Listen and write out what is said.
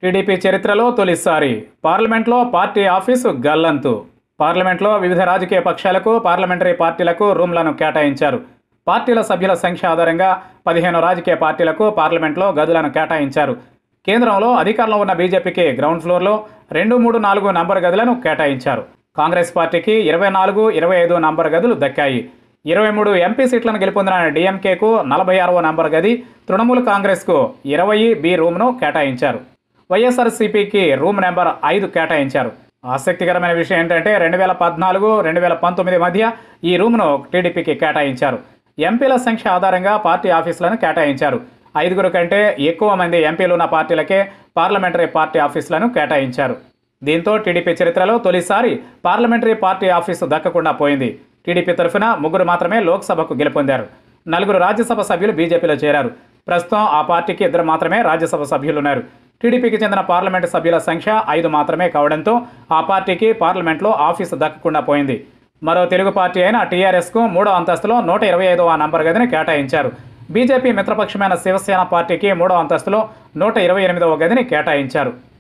TDP చరిత్రలో తొలిసారి పార్లమెంట్లో పార్టీ ఆఫీసు గల్లంతు పార్లమెంట్లో వివిధ రాజకీయ పక్షాలకు పార్లమెంటరీ పార్టీలకు రూమ్లను కేటాయించారు పార్టీల సభ్యుల సంఖ్య ఆధారంగా పదిహేను రాజకీయ పార్టీలకు పార్లమెంట్లో గదులను కేటాయించారు కేంద్రంలో అధికారంలో ఉన్న బీజేపీకి గ్రౌండ్ ఫ్లోర్లో రెండు మూడు నాలుగు నంబర్ గదులను కేటాయించారు కాంగ్రెస్ పార్టీకి ఇరవై నాలుగు ఇరవై ఐదు నంబర్ గదులు దక్కాయి ఇరవై మూడు ఎంపీ సీట్లను గెలుపొందిన డీఎంకేకు నలభై ఆరవ నంబర్ గది తృణమూల్ కాంగ్రెస్కు ఇరవై బి రూమ్ను కేటాయించారు వైఎస్ఆర్సీపీకి రూమ్ నెంబర్ ఐదు కేటాయించారు ఆసక్తికరమైన విషయం ఏంటంటే రెండు వేల పద్నాలుగు రెండు వేల పంతొమ్మిది మధ్య ఈ రూమ్ను టీడీపీకి కేటాయించారు ఎంపీల సంఖ్య ఆధారంగా పార్టీ ఆఫీసులను కేటాయించారు ఐదుగురు కంటే ఎక్కువ మంది ఎంపీలు ఉన్న పార్టీలకే పార్లమెంటరీ పార్టీ ఆఫీసులను కేటాయించారు దీంతో టీడీపీ చరిత్రలో తొలిసారి పార్లమెంటరీ పార్టీ ఆఫీసు దక్కకుండా పోయింది టీడీపీ తరఫున ముగ్గురు మాత్రమే లోక్సభకు గెలుపొందారు నలుగురు రాజ్యసభ సభ్యులు బీజేపీలో చేరారు ప్రస్తుతం ఆ పార్టీకి ఇద్దరు మాత్రమే రాజ్యసభ సభ్యులున్నారు టీడీపీకి చెందిన పార్లమెంటు సభ్యుల సంఖ్య ఐదు మాత్రమే కావడంతో ఆ పార్టీకి పార్లమెంట్లో ఆఫీసు దక్కకుండా పోయింది మరో తెలుగు పార్టీ అయిన టీఆర్ఎస్కు మూడో అంతస్తులో నూట ఇరవై ఐదవ నంబర్ గదిని కేటాయించారు బీజేపీ మిత్రపక్షమైన శివసేన పార్టీకి మూడో అంతస్తులో నూట ఇరవై ఎనిమిదవ గదిని కేటాయించారు